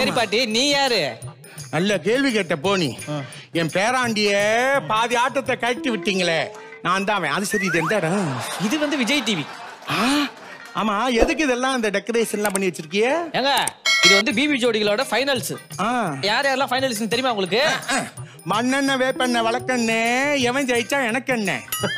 சரி பாட்டி நீ யாரு நல்ல கேள்வி கேட்ட போனி என் பேராண்டிய பாதி ஆட்டத்தை கழட்டி விட்டீங்களே நான் தான் அவன் அது சரி இது எந்த இடம் இது வந்து விஜய் டிவி ஆ, ஆமா எதுக்கு இதெல்லாம் இந்த டெக்கரேஷன் எல்லாம் பண்ணி வச்சிருக்கிய ஏங்க இது வந்து பிபி ஜோடிகளோட ஃபைனல்ஸ் ஆ. யார் யாரெல்லாம் ஃபைனல்ஸ் தெரியுமா உங்களுக்கு மண்ணெண்ண வேப்பெண்ண வழக்கண்ணே எவன் ஜெயிச்சா எனக்கு என்ன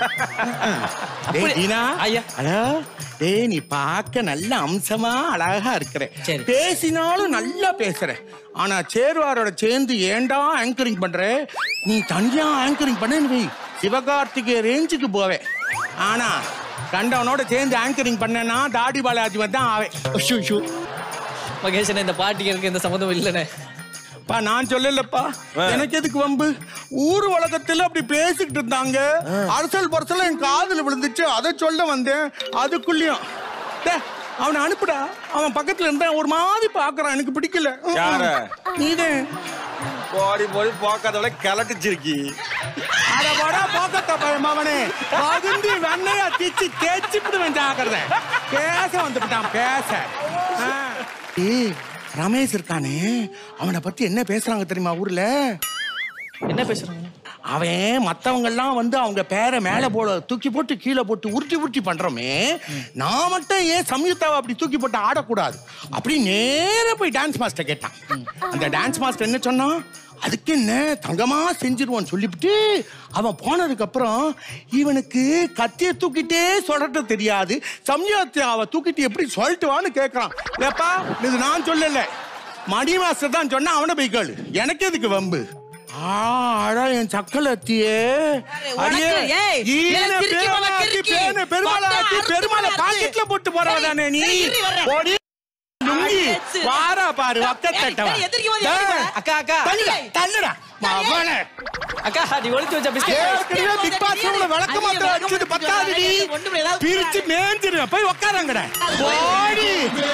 டேய் அப்படி- தீனா ஐயா. ஹலோ டேய் நீ பார்க்க நல்ல அம்சமா அழகா இருக்கிற சரி. பேசினாலும் நல்லா பேசுற ஆனா சேர்வாரோட சேர்ந்து ஏன்டா ஆங்கரிங் பண்ற நீ தனியா ஆங்கரிங் பண்ணு வை சிவகார்த்திகே ரேஞ்சுக்கு போவே ஆனா கண்டவனோட சேர்ந்து ஆங்கரிங் பண்ணனா தாடி பாலாஜி வந்து ஆவே ஐயோ மகேஷன் இந்த பாட்டிக்கு எனக்கு எந்த சம்மந்தம் இல்லைண்ணே பா நான் சொல்லலப்பா எனக்கு எதுக்கு வம்பு ஊர் உலகத்துல அப்படி பேசிக்கிட்டு இருந்தாங்க அரசல் பரசல் என் காதுல விழுந்துச்சு அதை சொல்ல வந்தேன் அதுக்குள்ளயும் டேய், அவனை அனுப்புடா அவன் பக்கத்துல இருந்தா ஒரு மாதிரி பாக்குறான் எனக்கு பிடிக்கல ம், யார? நீதான் போடி போடி போக்காதவளை கிளட்டிச்சிருக்கி அட போடா போக்கத்த பயம் அவனே பகுந்தி வெண்ணையா தீச்சு தேய்ச்சிப்பிடுவேன் ஜாக்கிரதை பேச வந்துட்டான் பேச ஆ. ஏய் ரமேஷ் இருக்கானே அவனை பத்தி என்ன பேசுறாங்க தெரியுமா ஊர்ல என்ன பேசுறாங்க அவன் மத்தவங்க எல்லாம் வந்து அவங்க பேரை மேல போட தூக்கி போட்டு கீழே போட்டு உருட்டி உருட்டி பண்றோமே நான் மட்டும் ஏன் சம்யுக்தாவை அப்படி தூக்கி போட்டு ஆடக்கூடாது அப்படி நேரா போய் டான்ஸ் மாஸ்டர் கேட்டான் அந்த டான்ஸ் மாஸ்டர் என்ன சொன்னான் அதுக்கு என்ன தங்கமா செஞ்சிருவான்னு சொல்லிவிட்டு அவன் போனதுக்கு அப்புறம் இவனுக்கு கத்திய தூக்கிட்டே சொல்லட்ட தெரியாது சம்யுக்தாவை தூக்கிட்டு எப்படி சொல்லிட்டுவான்னு கேட்கறான் ஏப்பா இது நான் சொல்லல மணி மாஸ்டர் தான் சொன்னா அவனை போய் கேளு எனக்கு எதுக்கு வம்பு ஆ, அடா என் சக்கலத்தியே அடியே, உனக்கு, ஏய், ஈன ஏன் சிரிக்க பேராட்டி மாமா, கிறுக்கி? பேனு, பெருமாளாட்டி, பத்தா, பெருமாளை அறுத்து பாக்கெட்ல போட்டு போறவதானே நீ சரி, இரு, வர்றேன். போடி லுங்கி அடிச்சு. வாரா பாரு வக்கத்தட்டவா ஏய், எதிர்க்கு வந்து எதிர்க்கு வா. அக்கா அக்கா தள்ளுடா தள்ளுடா மவனே அக்கா நீ ஒளிச்சு வச்ச பிஸ்கெட் ஏற்கனவே பிக் பாஸ் ரூம்ல விளக்க மாத்திரம் வச்சது பத்தாதுடி ஒண்ணுமே ஏதாவது பிரிச்சு மேஞ்சிருவேன் போய் உட்காரங்கடா போடி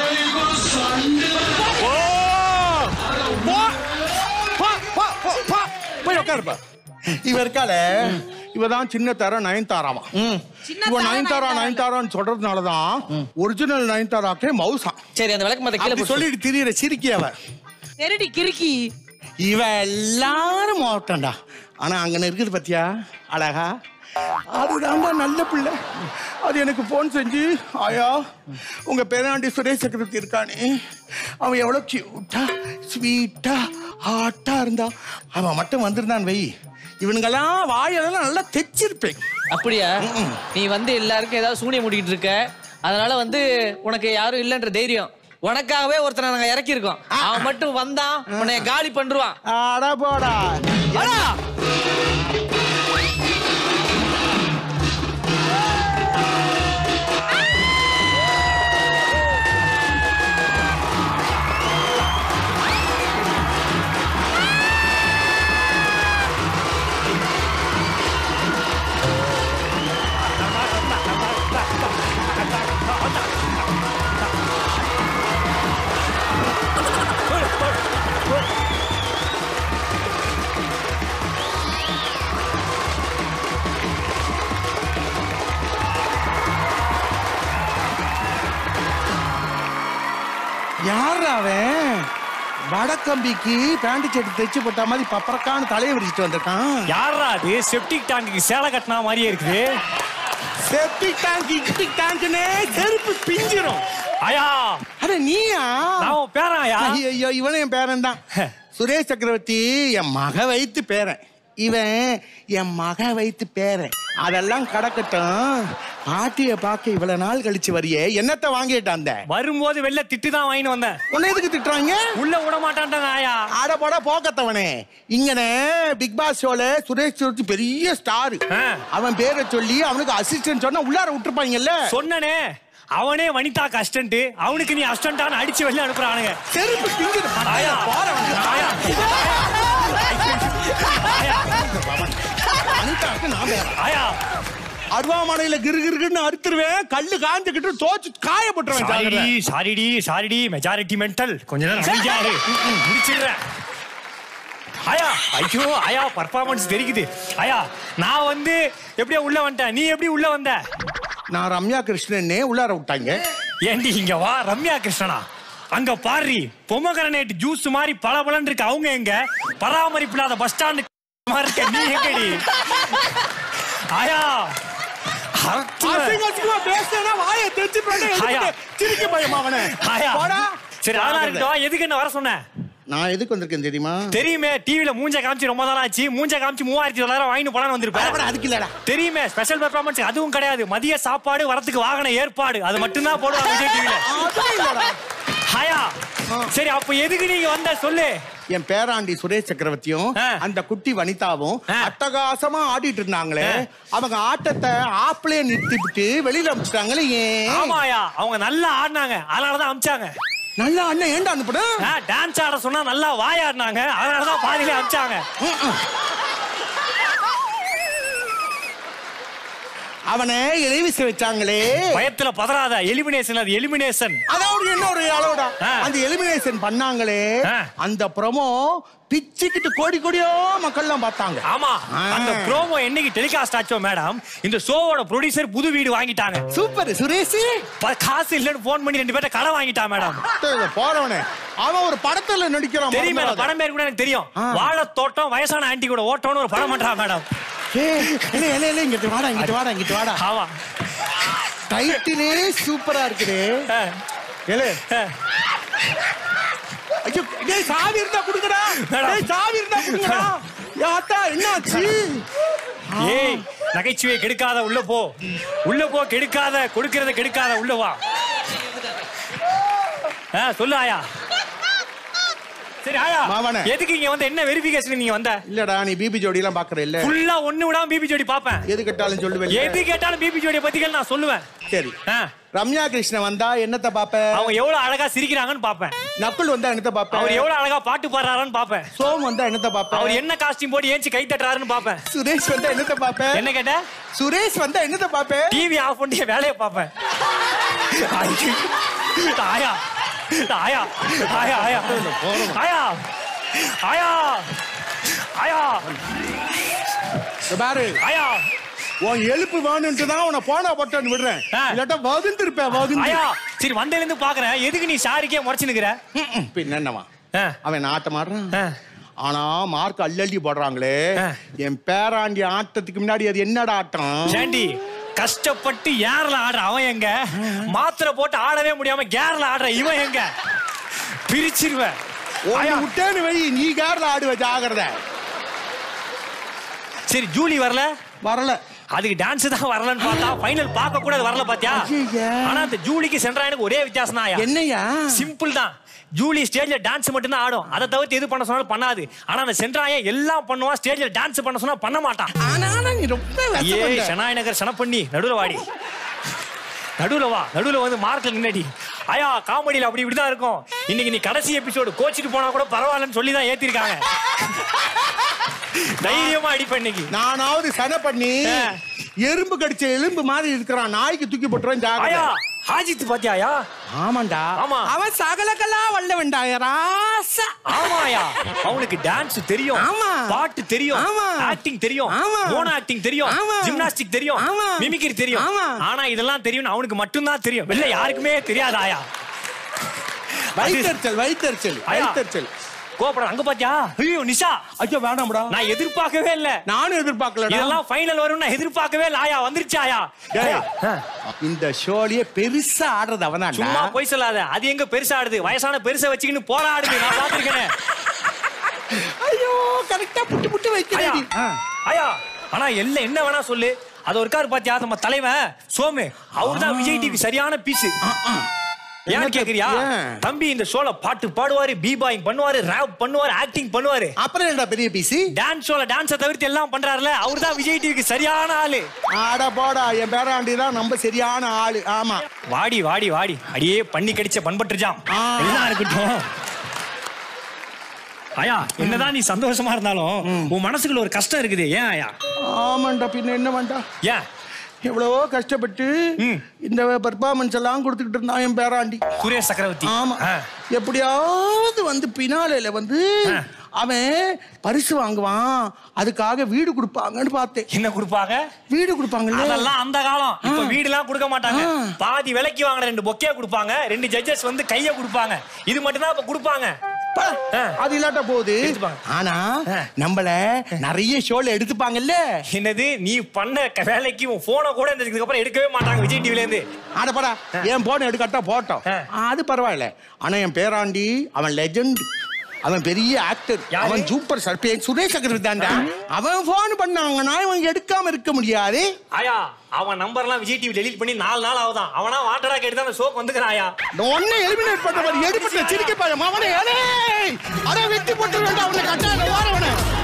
ஓ போ போ போ போ போ போய் உட்காருப்பா இவ இருக்காளே இவ தான் சின்ன தர நயன்தாராமா சின்ன இவ தாரா, நயன்தாரா நயன்தாரா. நயன்தாரான்னு சொல்றதுனாலதான் ஒரிஜினல் நயன்தாராக்கே மவுசா சரி அந்த விளக்கு மத்த கீழே அப்படி போட்டு சொல்லிட்டு திரியற சிரிக்கி அவ தெரிடி கிறுக்கி இவ எல்லாரும் மாவட்டம்டா ஆனா அங்கன இருக்குது பாத்தியா அழகா அதுதான்டா நல்ல பிள்ளை அது எனக்கு ஃபோன் செஞ்சு ஆயா உங்க பேராண்டி சுரேஷ் சக்கரவர்த்தி இருக்கானே அவன் எவ்வளவு கியூட்டா ஸ்வீட்டா ஹாட்டா இருந்தா அவன் மட்டும் வந்திருந்தான் வை இவனுங்கெல்லாம் வாயெல்லாம் நல்லா தைச்சிருப்பேன் அப்படியா நீ வந்து எல்லாருக்கும் ஏதாவது சூனியம் முடிக்கிட்டு இருக்க அதனால வந்து உனக்கு யாரும் இல்லைன்ற தைரியம் உனக்காகவே ஒருத்தனை நாங்க இறக்கி இருக்கோம் அவன் மட்டும் வந்தான் உன்னை காலி பண்றான் அட போடா யார் அவன் வடக்கம்பிக்கு பேண்ட் சட்டை தைச்சு போட்ட மாதிரி பப்பரக்கான்னு தலையை விரிச்சிட்டு வந்திருக்கான் யாரா அது செப்டிக் டேங்குக்கு சேலை கட்டினா மாதிரியே இருக்குது செப்டிக் டேங்க் இக்டிக் டேங்க்னே செருப்பு பிஞ்சிரும் ஆயா அட நீயா நான் உன் பேராயா ஐயோ இவனும் என் பேரன் தான் சுரேஷ் சக்கரவர்த்தி என் மக வைத்து பேரன் இவன் என் மக வைத்து பேரன் அதெல்லாம் கடக்கட்டும் பாட்டிய பார்க்க இவ்வளவு நாள் கழிச்சு வரியே என்னத்த வாங்கிட்டு அந்த வரும்போது வெளில திட்டு தான் வாங்கிட்டு வந்தேன் உன்னை எதுக்கு திட்டுறாங்க உள்ள விட மாட்டான்டா ஆயா ஆட போட போக்கத்தவனே இங்கனே பிக் பாஸ் ஷோல சுரேஷ் சக்கரவர்த்தி பெரிய ஸ்டார் ஆ. அவன் பேரை சொல்லி அவனுக்கு அசிஸ்டன்ட் சொன்னா உள்ளார விட்டுருப்பாங்கல்ல சொன்னனே அவனே வனிதாக்கு அசிஸ்டன்ட் அவனுக்கு நீ அசிஸ்டன்டான்னு அடிச்சு வெளில அனுப்புறானுங்க செருப்பு பிஞ்சிரு ஆயா ஆயா அனிதாக்கு நான் பேரன். ஆயா அருவாமனையில கிரு கிருன்னு அறுத்துருவேன் கல்லு காஞ்சுக்கிட்டு தோச்சு காயப்பட்டுருவேன் ஜாக்கிரதை. சாரிடி சாரிடி சாரிடி மெஜாரிட்டி மென்டல் கொஞ்ச நேரம் அமைதியா இரு. முடிச்சிடுறேன் ஆயா ஐயோ ஆயா பர்ஃபார்மன்ஸ் தெரிக்குது ஆயா நான் வந்து எப்படியா உள்ள வந்துட்டேன் நீ எப்படி உள்ள வந்த நான் ரம்யா கிருஷ்ணன்னே உள்ளார விட்டாங்க ஏண்டி இங்க வா ரம்யா கிருஷ்ணனா அங்க பாரு பொமகரனேட் ஜூஸ் மாதிரி பல இருக்கு அவங்க எங்க பராமரிப்பு இல்லாத பஸ் ஸ்டாண்டு மாதிரி இருக்க நீ எங்கடி ஆயா அறுத்துருவேன். அசிங்க அசிங்கமா பேசுனா வாயை தெரிச்சு ஆயா. சிரிக்க பயமா அவனே ஆயா போடா சரி அதெல்லாம் இருக்கட்டும் எதுக்கு என்ன வர சொன்ன நான் எதுக்கு வந்திருக்கேன் தெரியுமா தெரியுமே டிவில மூஞ்ச காமிச்சு ரொம்ப நாள் ஆச்சு மூஞ்ச காமிச்சு மூவாயிரத்தி தொள்ளாயிரம் வாங்கிட்டு போலான்னு வந்திருப்பேன் பரவாயில்ல, அதுக்கு இல்லடா தெரியுமே ஸ்பெஷல் பெர்ஃபார்மன்ஸ் அதுவும் கிடையாது மதிய சாப்பாடு வரத்துக்கு வாகன ஏற்பாடு அது மட்டும்தான் போடுவாங்க விஜய் டிவில அதுவும் இல்லடா ஹாயா சரி அப்ப எதுக்கு நீங்க வந்த சொல்லு என் பேராண்டி சுரேஷ் சக்கரவர்த்தியும் ஆ. அந்த குட்டி வனிதாவும் ஆ. அட்டகாசமா ஆடிட்டு இருந்தாங்களே ஆ. அவங்க ஆட்டத்தை ஆப்பிளே நிறுத்திவிட்டு வெளியில அனுப்பிச்சிட்டாங்களே ஏன் ஆமாயா அவங்க நல்லா ஆடினாங்க அதனாலதான் அமிச்சாங்க நல்லா அண்ணன் ஏன்டா அனுப்பிடும் டான்ஸ் ஆட சொன்னா நல்லா வாயாடினாங்க அதனாலதான் பாதியிலே அமிச்சாங்க அவனை இளைவிச வச்சாங்களே பயத்துல பதறாத எலிமினேஷன் அது எலிமினேஷன் அதாவது என்ன ஒரு அளவுடா ஆ. அந்த எலிமினேஷன் பண்ணாங்களே ஆ. அந்த ப்ரோமோ பிச்சுக்கிட்டு கோடி கோடியோ மக்கள்லாம் பார்த்தாங்க ஆமா ஆ. அந்த ப்ரோமோ என்னைக்கு டெலிகாஸ்ட் ஆச்சோ மேடம் இந்த ஷோவோட ப்ரொடியூசர் புது வீடு வாங்கிட்டாங்க சூப்பர் சுரேஷ் ப- காசு இல்லைன்னு போன் பண்ணி ரெண்டு பேர்ட்ட கடை வாங்கிட்டா மேடம் போறவனே அவன் ஒரு படத்துல நடிக்கிறான் தெரியுமே அந்த மறந்துடாத. படம் பேர் கூட எனக்கு தெரியும் ஆ. வாழை தோட்டம் வயசான ஆன்டி கூட ஓட்டம்னு ஒரு படம் பண்றா மேடம் ஏய், இல்ல, இல்ல, இல்ல, இங்கிட்டு வாடா இங்கிட்டு வாடா இங்கிட்டு வாடா ஆமா டைட்டிலே சூப்பரா இருக்குது ஆ, ஏலே ஆ. ஐயோ டேய் சாவி இருந்தா குடுங்கடா மேடம். டேய் சாவி இருந்தா குடுங்கடா யாத்தா என்னாச்சு ஏய் நகைச்சுவை கெடுக்காத உள்ள போ உள்ள போ கெடுக்காத கொடுக்கறத கெடுக்காத உள்ள வா ஆ, சொல்லு ஆயா சரி ஆயா மாவனே. எதுக்கு இங்க வந்து என்ன வெரிஃபிகேஷன் நீங்க வந்த இல்லடா நீ பிபி ஜோடி எல்லாம் பாக்குற இல்ல ஃபுல்லா ஒண்ணு விடாம பிபி ஜோடி பாப்பேன் எது கேட்டாலும் சொல்லுவேன் எது கேட்டாலும் பிபி ஜோடிய பத்திகள் நான் சொல்லுவேன் சரி ஆ, ரம்யா கிருஷ்ணன் வந்தா என்னத்த பாப்ப அவங்க எவ்வளவு அழகா சிரிக்கிறாங்கன்னு பாப்பேன் நக்குல் வந்தா என்னத்த பாப்ப அவர் எவ்வளவு அழகா பாட்டு பாடுறாருன்னு பாப்பேன் சோம் வந்தா என்னத்த பாப்ப அவர் என்ன காஸ்டியூம் போட்டு ஏஞ்சி கை தட்டுறாருன்னு பாப்பேன் சுரேஷ் வந்தா என்னத்த பாப்ப என்ன கேட்ட சுரேஷ் வந்தா என்னத்த பாப்ப டிவி ஆஃப் பண்ணி என் வேலையை பார்ப்பேன் ஐயோ. ஆயா ஆயா ஆயா ஆயா ஆயா ஆயா ஆயா இங்க பாரு ஆயா உன் எழுப்பு வேணும்ட்டு தான் உன போனா போட்டேன்னு விடுறேன் ஆ. இல்லாட்டா வகுந்திருப்பேன் வகுந்து ஆயா சரி வந்ததுல இருந்து பாக்குறேன் எதுக்கு நீ சாரிக்கே முறைச்சு நிக்கிற பின்ன என்னவா ஆ. அவன் ஆட்டம் ஆடுறான் ஆ. ஆனா மார்க் அள்ளி போடுறாங்களே ஆ. என் பேராண்டி ஆட்டத்துக்கு முன்னாடி அது என்னடா ஆட்டம் ஏண்டி கஷ்டப்பட்டு ஏர்ல ஆடுற அவன் எங்க மாத்திரை போட்டு ஆடவே முடியாம கேர்ல ஆடுற இவன் எங்க பிரிச்சிருவேன் உன்னை விட்டேன்னு வை நீ கேர்ல ஆடுவ ஜாகிரத சரி ஜூலி வரல வரல அதுக்கு டான்ஸ் தான் வரலன்னு பார்த்தா ஃபைனல் பார்க்க கூட அது வரல பாத்தியா ஐயையே. ஆனா அந்த ஜூலிக்கு சென்றாயனுக்கு ஒரே வித்தியாசம் தான் என்னையா சிம்பிள் தான் ஜூலி ஸ்டேஜ்ல டான்ஸ் மட்டும் தான் ஆடும் அதை தவிர்த்து எது பண்ண சொன்னாலும் பண்ணாது ஆனா அந்த சென்றாயன் எல்லாம் பண்ணுவான் ஸ்டேஜ்ல டான்ஸ் பண்ண சொன்னா பண்ண மாட்டான் ஆனா நீ ரொம்ப ஏய் வெசப்பட்ட. ஷனாய் நகர் சனப்பண்ணி நடுவுல வாடி நடுவுல வா நடுவுல வந்து மார்க்ல நின்னடி ஐயா காமெடியில அப்படி இப்படிதான் இருக்கும் இன்னைக்கு நீ கடைசி எபிசோடு கோச்சிட்டு போனா கூட பரவாயில்லன்னு சொல்லி தான் ஏத்திருக்காங்க தைரியமா அடிப்ப இன்னைக்கு நானாவது சன பண்ணி ஆ. எறும்பு கடிச்ச எலும்பு மாதிரி இருக்கிறான் நாய்க்கு தூக்கி போட்டுருவேன் ஐயா ஜாகிரத ஹாஜித் பாத்தியாயா ஆமாண்டா ஆமா. அவன் சகலகலா வல்ல வேண்டாய ராசா ஆமாயா அவனுக்கு டான்ஸ் தெரியும் ஆமா. பாட்டு தெரியும் ஆமா. ஆக்டிங் தெரியும் ஆமா. மோனோ ஆக்டிங் தெரியும் ஆமா. ஜிம்னாஸ்டிக் தெரியும் ஆமா. மிமிக்ரி தெரியும் ஆமா. ஆனா இதெல்லாம் தெரியும் அவனுக்கு மட்டும்தான் தெரியும் வெளில யாருக்குமே தெரியாதாயா வைத்தறிச்சல் வைத்தறிச்சல் ஐயா. வைத்தறிச்சல் கோபுரம் அங்க பாத்தியா ஐயோ நிஷா ஐயோ வேணாம்டா நான் எதிர்பார்க்கவே இல்ல நானும் எதிர்பார்க்கலடா இதெல்லாம் ஃபைனல் வரும்னு நான் எதிர்பார்க்கவே இல்ல ஆயா வந்துருச்சு ஆயா டேய், ஐயா, ஆ, இந்த ஷோலயே பெருசா ஆடுறது அவனாண்டா சும்மா போய் சொல்லாத அது எங்க பெருசா ஆடுது வயசான பெருசை வச்சுக்கின்னு போராடுது நான் பாத்துருக்கேன் ஐயோ கரெக்டா புட்டு புட்டு ஐயா வைக்கிறேன் ஐயா ஆனா எல்லாம் என்ன வேணா சொல்லு அது ஒரு கார் பாத்தியா நம்ம தலைவன் சோமு அவர்தான் விஜய் டிவி சரியான பீஸ் ஏன் என்னத்த- கேக்குறியா ஏன்? தம்பி இந்த ஷோல பாட்டு பாடுவாரு பீபாயிங் பண்ணுவாரு ரேப் பண்ணுவாரு ஆக்டிங் பண்ணுவாரு அப்புறம் என்னடா பெரிய பீசி டான்ஸ் ஷோல டான்ஸை தவிர்த்து எல்லாம் பண்றாருல அவர்தான் விஜய் டிவிக்கு சரியான ஆளு ஆடா போடா என் பேராண்டி தான் நம்ம சரியான ஆளு ஆமா வாடி வாடி வாடி அடியே பண்ணி கடிச்ச பண்பட்டுருச்சாம் ஆ. எல்லாம் இருக்கட்டும் ஆயா என்னதான் நீ சந்தோஷமா இருந்தாலும் உன் மனசுக்குள்ள ஒரு கஷ்டம் இருக்குது ஏன் ஆயா ஆமாண்டா பின்ன என்ன வேண்டா ஏன் எவ்வளவோ கஷ்டப்பட்டு ம். இந்த பெர்ஃபார்மன்ஸ் எல்லாம் கொடுத்துக்கிட்டு இருந்தான் என் பேராண்டி சுரேஷ் சக்கரவர்த்தி ஆமா ஆ. எப்படியாவது வந்து பினாலையில வந்து ஆ. அவன் பரிசு வாங்குவான் அதுக்காக வீடு கொடுப்பாங்கன்னு பார்த்தேன் என்ன கொடுப்பாங்க வீடு கொடுப்பாங்கல்ல அதெல்லாம் அந்த காலம் இப்ப வீடுலாம் கொடுக்க மாட்டாங்க ஆ. பாதி விலைக்கு வாங்கின ரெண்டு பொக்கே கொடுப்பாங்க ரெண்டு ஜட்ஜஸ் வந்து கைய கொடுப்பாங்க இது மட்டும் தான் இப்ப கொடுப்பாங்க பா, ஆ. அது இல்லாட்ட போகுது எடுத்துப்பாங்க. ஆனா ஆ. நம்மள நிறைய ஷோல எடுத்துப்பாங்கல்ல என்னது நீ பண்ண க- வேலைக்கு உன் போனை கூட இந்த இதுக்கு அப்புறம் எடுக்கவே மாட்டாங்க விஜய் டிவில இருந்து ஆடப்படா என் போன எடுக்கட்டா போட்டோம் ஆ. அது பரவாயில்ல ஆனா என் பேராண்டி அவன் லெஜண்ட் அவன் பெரிய ஆக்டர் யாரு? அவன் சூப்பர் சர்பேன் சுரேஷ் சக்கரவர்த்தி தான்டா அவன் போன் பண்ணாங்கன்னா இவன் எடுக்காம இருக்க முடியாது ஆயா அவன் நம்பர்லாம் விஜய் டிவி டெலீட் பண்ணி நாலு நாள் ஆகுதான் அவனா வாட்டரா கேட்டு தான் அந்த ஷோக்கு வந்துக்கிறான் ஆயா ஒன்னு எலிமினேட் பண்ண மாதிரி எடுப்பட்ட சிரிக்க பாரு அவனை அடே அட வெட்டி போட்டு வேண்டாம் அவனை கட்டாத வாரவனை